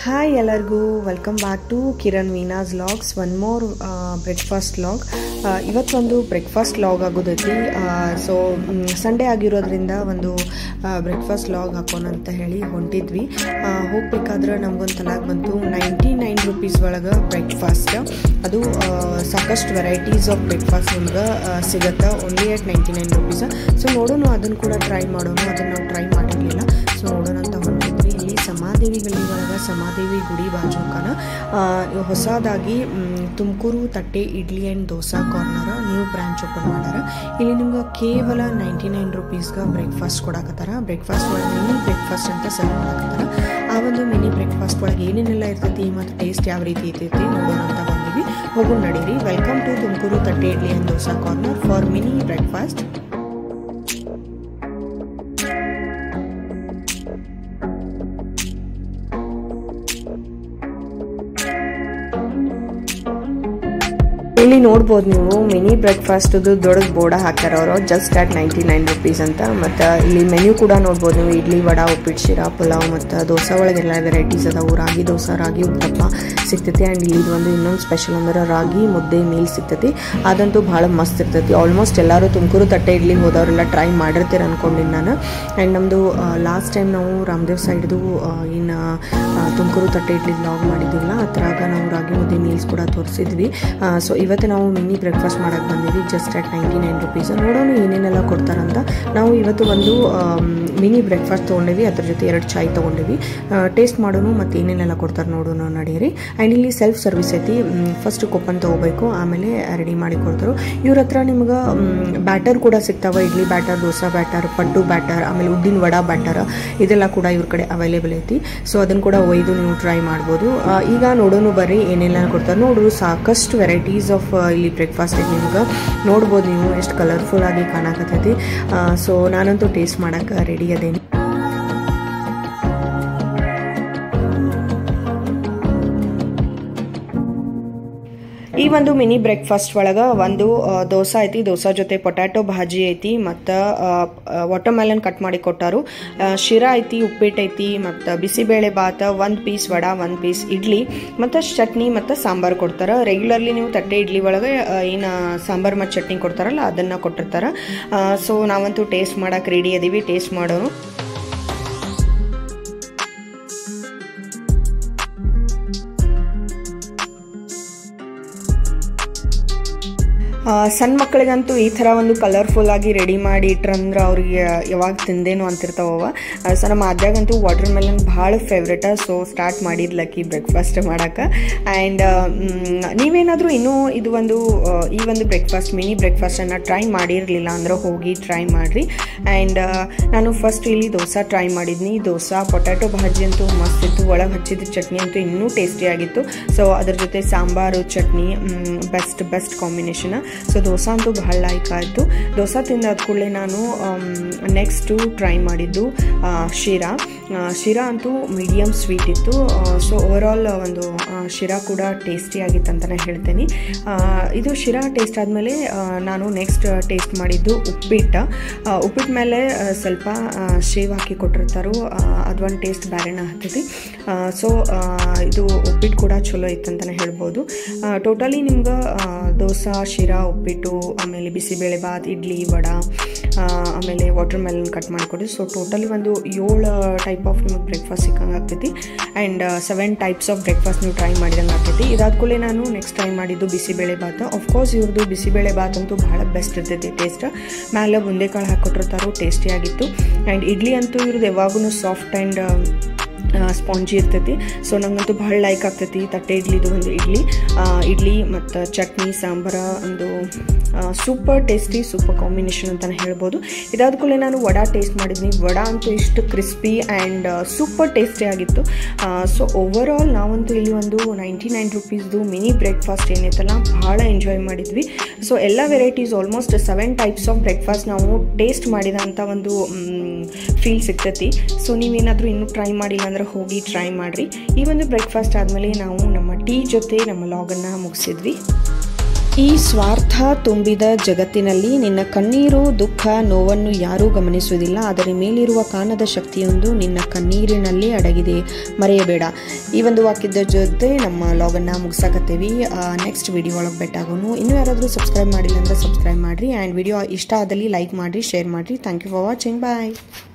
hi ಎಲ್ಲರಿಗೂ welcome back to Kiran Veena's vlogs one more breakfast vlog ಇವತ್ತೊಂದು breakfast vlog ಆಗೋದೈತಿ so Sunday ಆಗಿರೋದ್ರಿಂದ ಒಂದು ಬ್ರೇಕ್ಫಾಸ್ಟ್ ಲಾಗ್ ಹಾಕೋಣ ಅಂತ ಹೇಳಿ ಹೊಂಟಿದ್ವಿ ಆ, ಹೋಗ್ಬೇಕಾದ್ರೆ ನಮ್ಗೊಂದು ತಲಾಗ್ ಬಂತು ನೈಂಟಿ ನೈನ್ ರುಪೀಸ್ ಒಳಗೆ ಬ್ರೇಕ್ಫಾಸ್ಟ್ ಅದು ಆ, ಸಾಕಷ್ಟು ವೆರೈಟೀಸ್ ಆಫ್ ಬ್ರೇಕ್ಫಾಸ್ಟ್ ನಿಮ್ಗೆ ಸಿಗುತ್ತೆ only at ninety nine rupees so ನೋಡೋಣ ಅದನ್ನು ಕೂಡ ಟ್ರೈ ಮಾಡೋಣ ಅದನ್ನು ನಾವು ಟ್ರೈ ಮಾಡಿರಲಿಲ್ಲ ಸೊ ನೋಡೋಣ ಅಂತ ಹೊಂಟಿದ್ವಿ ಇಲ್ಲಿ ಸಮಾದೇವಿ ಗಲ್ಲಿ ಒಳಗೆ ಸಮಾದೇವಿ ಗುಡಿ ಬಾಜುಕನ ಹೊಸದಾಗಿ Tumakuru Thatte Idli and Dosa corner new branch open ಮಾಡ್ಯಾರ ಇಲ್ಲಿ ನಿಮ್ಗೆ ಕೇವಲ ನೈಂಟಿ ನೈನ್ ರುಪೀಸ್ಗೆ ಬ್ರೇಕ್ಫಾಸ್ಟ್ ಕೊಡಕತ್ತಾರ ಬ್ರೇಕ್ಫಾಸ್ಟ್ ಒಳಗೆ ಮಿನಿ ಬ್ರೇಕ್ಫಾಸ್ಟ್ ಅಂತ ಸರ್ವ್ ಮಾಡಕತ್ತಾರ ಆ ಒಂದು ಮಿನಿ ಬ್ರೇಕ್ಫಾಸ್ಟ್ ಒಳಗೆ ಏನೇನೆಲ್ಲ ಇರ್ತೈತಿ ಮತ್ತು ಟೇಸ್ಟ್ ಯಾವ ರೀತಿ ಇರ್ತೈತಿ ನೋಡೋಣ ಅಂತ ಬಂದಿವಿ ಹೋಗೋಣ ನಡೀರಿ welcome to Tumakuru Thatte Idli and Dosa corner for mini breakfast ಇಲ್ಲಿ ನೋಡ್ಬೋದು ನೀವು ಮಿನಿ ಬ್ರೇಕ್ಫಾಸ್ಟ್ ದೊಡ್ಡ ಬೋರ್ಡ ಹಾಕ್ಯಾರ ಅವರು just at ninety nine rupees ಅಂತ ಮತ್ತು ಇಲ್ಲಿ ಮೆನ್ಯೂ ಕೂಡ ನೋಡ್ಬೋದು ನೀವು ಇಡ್ಲಿ ವಡಾ ಉಪ್ಪಿಟ್ಟು ಶಿರಾ ಪುಲಾವ್ ಮತ್ತು ದೋಸೆ ಒಳಗೆಲ್ಲ ವೆರೈಟೀಸ್ ಅದಾವು ರಾಗಿ ದೋಸೆ ರಾಗಿ ಉತ್ತಪ್ಪ ಸಿಗ್ತೈತಿ ಆ್ಯಂಡ್ ಇಲ್ಲಿ ಒಂದು ಇನ್ನೊಂದು ಸ್ಪೆಷಲ್ ಅಂದ್ರೆ ರಾಗಿ ಮುದ್ದೆ ಮೀಲ್ ಸಿಗ್ತೈತಿ ಅದಂತೂ ಭಾಳ ಮಸ್ತ್ ಇರ್ತೈತಿ ಆಲ್ಮೋಸ್ಟ್ ಎಲ್ಲರೂ ತುಮಕೂರು ತಟ್ಟೆ ಇಡ್ಲಿ ಹೋದವರೆಲ್ಲ ಟ್ರೈ ಮಾಡಿರ್ತೀರ ಅನ್ಕೊಂಡಿನಿ ನಾನು ಆ್ಯಂಡ್ ನಮ್ಮದು ಲಾಸ್ಟ್ ಟೈಮ್ ನಾವು ರಾಮದೇವ್ ಸೈಡ್ದು ಇನ್ನು ತುಮಕೂರು ತಟ್ಟೆ ಇಡ್ಲಿ ಲಾಗ್ ಮಾಡಿದ್ದಿಲ್ಲ ಅದ್ರಾಗ ನಾವು ರಾಗಿ ಮುದ್ದೆ ಮೀಲ್ಸ್ ಕೂಡ ತೋರಿಸಿದ್ವಿ ಸೊ ಇವತ್ತು ನಾವು ಮಿನಿ ಬ್ರೇಕ್ಫಾಸ್ಟ್ ಮಾಡಕ್ಕೆ ಬಂದಿದ್ವಿ just at ninety nine rupees ನೋಡೋಣ ಏನೇನೆಲ್ಲ ಕೊಡ್ತಾರಂತ ನಾವು ಇವತ್ತು ಒಂದು ಮಿನಿ ಬ್ರೇಕ್ಫಾಸ್ಟ್ ತೊಗೊಂಡಿವಿ ಅದ್ರ ಜೊತೆ ಎರಡು ಚಾಯ್ ತೊಗೊಂಡಿವಿ ಟೇಸ್ಟ್ ಮಾಡೋಣ ಮತ್ತು ಏನೇನೆಲ್ಲ ಕೊಡ್ತಾರೆ ನೋಡೋಣ ನಡೀರಿ ಆ್ಯಂಡ್ ಇಲ್ಲಿ ಸೆಲ್ಫ್ ಸರ್ವಿಸ್ ಐತಿ ಫಸ್ಟ್ ಕೊಪ್ಪನ್ ತೊಗೋಬೇಕು ಆಮೇಲೆ ರೆಡಿ ಮಾಡಿ ಕೊಡ್ತಾರೆ ಇವ್ರ ಹತ್ರ ನಿಮ್ಗೆ ಬ್ಯಾಟರ್ ಕೂಡ ಸಿಗ್ತಾವೆ idli batter dosa batter paddu batter ಆಮೇಲೆ ಉದ್ದಿನ ವಡಾ ಬ್ಯಾಟರ್ ಇದೆಲ್ಲ ಕೂಡ ಇವ್ರ ಕಡೆ ಅವೈಲೇಬಲ್ ಐತಿ ಸೊ ಅದನ್ನು ಕೂಡ ಒಯ್ದು ನೀವು ಟ್ರೈ ಮಾಡ್ಬೋದು ಆ, ಈಗ ನೋಡೋಣ ಬರ್ರಿ ಏನೆಲ್ಲ ಕೊಡ್ತಾರೆ ನೋಡು ಸಾಕಷ್ಟು ವೆರೈಟೀಸ್ ಆಫ್ ಇಲ್ಲಿ ಬ್ರೇಕ್ಫಾಸ್ಟ್ ಐತಿ ನಿಮ್ಗೆ ನೋಡ್ಬೋದು ನೀವು ಎಷ್ಟು ಕಲರ್ಫುಲ್ ಆಗಿ ಕಾಣಕತ್ತೈತಿ ಸೊ ನಾನಂತೂ ಟೇಸ್ಟ್ ಮಾಡಕ್ಕೆ ರೆಡಿ ಅದೇನಿ ಈ ಒಂದು ಮಿನಿ ಬ್ರೇಕ್ಫಾಸ್ಟ್ ಒಳಗೆ ಒಂದು ಆ, ದೋಸೆ ಐತಿ ದೋಸೆ ಜೊತೆ ಪೊಟ್ಯಾಟೊ ಭಾಜಿ ಐತಿ ಮತ್ತು ವಾಟರ್ಮೆಲನ್ ಕಟ್ ಮಾಡಿ ಕೊಟ್ಟಾರು ಆ, ಶಿರಾ ಐತಿ ಉಪ್ಪಿಟ್ಟು ಐತಿ ಮತ್ತು ಬಿಸಿಬೇಳೆ ಭಾತ ಒಂದು ಪೀಸ್ ವಡಾ ಒಂದು ಪೀಸ್ ಇಡ್ಲಿ ಮತ್ತು ಚಟ್ನಿ ಮತ್ತು ಸಾಂಬಾರು ಕೊಡ್ತಾರೆ ರೆಗ್ಯುಲರ್ಲಿ ನೀವು ತಟ್ಟೆ ಇಡ್ಲಿ ಒಳಗೆ ಏನು ಸಾಂಬಾರು ಮತ್ತು ಚಟ್ನಿ ಕೊಡ್ತಾರಲ್ಲ ಅದನ್ನು ಕೊಟ್ಟಿರ್ತಾರೆ ಸೊ ನಾವಂತೂ ಟೇಸ್ಟ್ ಮಾಡಕ್ಕೆ ರೆಡಿ ಅದೀವಿ ಟೇಸ್ಟ್ ಮಾಡೋಣ ಆ, ಸಣ್ಣ ಮಕ್ಕಳಿಗಂತೂ ಈ ಥರ ಒಂದು ಕಲರ್ಫುಲ್ ಆಗಿ ರೆಡಿ ಮಾಡಿ ಇಟ್ರಂದ್ರೆ ಅವ್ರಿಗೆ ಯಾವಾಗ ತಿಂದೇನೋ ಅಂತಿರ್ತಾವ ಸೊ ನಮ್ಮ ಅಜ್ಜಾಗಂತೂ ವಾಟರ್ ಮೆಲನ್ ಭಾಳ ಫೇವ್ರೇಟ ಸೊ ಸ್ಟಾರ್ಟ್ ಮಾಡಿದ್ಲಕ್ಕಿ ಬ್ರೇಕ್ಫಾಸ್ಟ್ ಮಾಡೋಕೆ ಆ್ಯಂಡ್ ನೀವೇನಾದರೂ ಇನ್ನೂ ಇದು ಒಂದು ಆ, ಈ ಒಂದು ಬ್ರೇಕ್ಫಾಸ್ಟ್ ಮಿನಿ ಬ್ರೇಕ್ಫಾಸ್ಟನ್ನು ಟ್ರೈ ಮಾಡಿರಲಿಲ್ಲ ಅಂದ್ರೆ ಹೋಗಿ ಟ್ರೈ ಮಾಡಿರಿ ಆ್ಯಂಡ್ ನಾನು ಫಸ್ಟ್ ಇಲ್ಲಿ ದೋಸೆ ಟ್ರೈ ಮಾಡಿದ್ನಿ ದೋಸೆ ಪೊಟ್ಯಾಟೊ ಭಾಜಿ ಅಂತೂ ಮಸ್ತ್ ಇತ್ತು ಒಳಗೆ ಹಚ್ಚಿದ ಚಟ್ನಿ ಅಂತೂ ಇನ್ನೂ ಟೇಸ್ಟಿಯಾಗಿತ್ತು ಸೊ ಅದ್ರ ಜೊತೆ sambar chutney best best combination so dosa ಅಂತೂ ಬಹಳ ಲೈಕ್ ಆಯಿತು ದೋಸೆ ತಿಂದಾದ ಕೂಡಲೇ ನಾನು ನೆಕ್ಸ್ಟು ಟ್ರೈ ಮಾಡಿದ್ದು ಆ, ಶಿರಾ ಆ, ಶಿರಾ ಅಂತೂ ಮೀಡಿಯಮ್ ಸ್ವೀಟ್ ಇತ್ತು ಸೊ ಓವರಾಲ್ ಒಂದು ಆ, ಶಿರಾ ಕೂಡ ಟೇಸ್ಟಿ ಆಗಿತ್ತು ಅಂತಲೇ ಹೇಳ್ತೀನಿ ಆ, ಇದು ಶಿರಾ ಟೇಸ್ಟ್ ಆದಮೇಲೆ ನಾನು ನೆಕ್ಸ್ಟ್ ಟೇಸ್ಟ್ ಮಾಡಿದ್ದು ಉಪ್ಪಿಟ್ಟು ಆ, ಉಪ್ಪಿಟ್ಟು ಮೇಲೆ ಆ, ಸ್ವಲ್ಪ ಆ, ಶೇವ್ ಹಾಕಿ ಕೊಟ್ಟಿರ್ತಾರೋ ಅದೊಂದು ಟೇಸ್ಟ್ ಬೇರೆನ ಹತ್ತೈತಿ ಸೊ ಇದು ಉಪ್ಪಿಟ್ಟು ಕೂಡ ಚಲೋ ಇತ್ತು ಅಂತಲೇ ಹೇಳ್ಬೋದು ಟೋಟಲಿ ನಿಮ್ಗೆ ದೋಸೆ ಶಿರಾ ಉಪ್ಪಿಟ್ಟು ಆಮೇಲೆ ಬಿಸಿಬೇಳೆ ಬಾತ್ ಇಡ್ಲಿ ವಡಾ ಆ, ಆಮೇಲೆ ವಾಟರ್ ಮೆಲನ್ ಕಟ್ ಮಾಡಿಕೊಡಿ ಸೊ ಟೋಟಲಿ ಒಂದು ಏಳು ಟೈಪ್ ಆಫ್ ನಿಮಗೆ ಬ್ರೇಕ್ಫಾಸ್ಟ್ ಸಿಕ್ಕಂಗೆ ಆಗ್ತೈತಿ and seven types of breakfast ನೀವು ಟ್ರೈ ಮಾಡಿದಂಗೆ ಆಗ್ತೈತಿ ಇದಾದ ಕೂಡಲೇ ನಾನು ನೆಕ್ಸ್ಟ್ ಟ್ರೈ ಮಾಡಿದ್ದು ಬಿಸಿಬೇಳೆ ಬಾತ್ ಆಫ್ಕೋರ್ಸ್ ಇವ್ರದ್ದು ಬಿಸಿಬೇಳೆ ಬಾತ್ ಅಂತೂ ಭಾಳ ಬೆಸ್ಟ್ ಇರ್ತೈತಿ ಟೇಸ್ಟ್ ಮೇಲೆ ಬುಂದೆಕಾಳು ಹಾಕ್ಕೊಟ್ಟಿರ್ತಾರೋ ಟೇಸ್ಟಿಯಾಗಿತ್ತು ಆ್ಯಂಡ್ ಇಡ್ಲಿ ಅಂತೂ ಇವ್ರದ್ದು ಯಾವಾಗೂ ಸಾಫ್ಟ್ ಆ್ಯಂಡ್ ಸ್ಪಾಂಜಿ ಇರ್ತೈತಿ ಸೊ ನಂಗಂತೂ ಭಾಳ ಲೈಕ್ ಆಗ್ತೈತಿ ತಟ್ಟೆ ಇಡ್ಲಿದು ಒಂದು ಇಡ್ಲಿ ಆ, ಇಡ್ಲಿ ಮತ್ತು ಚಟ್ನಿ ಸಾಂಬಾರ ಒಂದು ಸೂಪರ್ ಟೇಸ್ಟಿ ಸೂಪರ್ ಕಾಂಬಿನೇಷನ್ ಅಂತಲೇ ಹೇಳ್ಬೋದು ಇದಾದ ಕೂಡಲೇ ನಾನು ವಡಾ ಟೇಸ್ಟ್ ಮಾಡಿದ್ನಿ ವಡಾ ಅಂತೂ ಇಷ್ಟು ಕ್ರಿಸ್ಪಿ ಆ್ಯಂಡ್ ಸೂಪರ್ ಟೇಸ್ಟಿ ಆಗಿತ್ತು ಸೊ ಓವರ್ ಆಲ್ ನಾವಂತೂ ಇಲ್ಲಿ ಒಂದು ನೈಂಟಿ ನೈನ್ ರುಪೀಸ್ದು ಮಿನಿ ಬ್ರೇಕ್ಫಾಸ್ಟ್ ಏನೈತಲ್ಲ ಭಾಳ ಎಂಜಾಯ್ ಮಾಡಿದ್ವಿ ಸೊ ಎಲ್ಲ varieties almost seven types of breakfast ನಾವು ಟೇಸ್ಟ್ ಮಾಡಿದಂಥ ಒಂದು ಫೀಲ್ ಸಿಗ್ತೈತಿ ಸೊ ನೀವೇನಾದರೂ ಇನ್ನೂ ಟ್ರೈ ಮಾಡಿಲ್ಲ ಅಂದ್ರೆ ಹೋಗಿ ಟ್ರೈ ಮಾಡಿರಿ ಈ ಒಂದು ಬ್ರೇಕ್ಫಾಸ್ಟ್ ಆದಮೇಲೆ ನಾವು ನಮ್ಮ ಟೀ ಜೊತೆ ನಮ್ಮ ಲಾಗನ್ನು ಮುಗಿಸಿದ್ವಿ ಈ ಸ್ವಾರ್ಥ ತುಂಬಿದ ಜಗತ್ತಿನಲ್ಲಿ ನಿನ್ನ ಕಣ್ಣೀರು ದುಃಖ ನೋವನ್ನು ಯಾರೂ ಗಮನಿಸುವುದಿಲ್ಲ ಅದರ ಮೇಲಿರುವ ಕಾಣದ ಶಕ್ತಿಯೊಂದು ನಿನ್ನ ಕಣ್ಣೀರಿನಲ್ಲಿ ಅಡಗಿದೆ ಮರೆಯಬೇಡ ಈ ಒಂದು ವಾಕ್ಯದ ಜೊತೆ ನಮ್ಮ ಲಾಗನ್ನು ಮುಗಿಸಾಕತ್ತೀವಿ ನೆಕ್ಸ್ಟ್ ವಿಡಿಯೋ ಒಳಗೆ ಬೆಟ್ಟಾಗೋನು ಇನ್ನೂ ಯಾರಾದರೂ ಸಬ್ಸ್ಕ್ರೈಬ್ ಮಾಡಿಲ್ಲ ಅಂದ್ರೆ ಸಬ್ಸ್ಕ್ರೈಬ್ ಮಾಡಿರಿ ಆ್ಯಂಡ್ ವಿಡಿಯೋ ಇಷ್ಟ ಆದಲ್ಲಿ ಲೈಕ್ ಮಾಡಿರಿ ಶೇರ್ ಮಾಡಿರಿ thank you for watching bye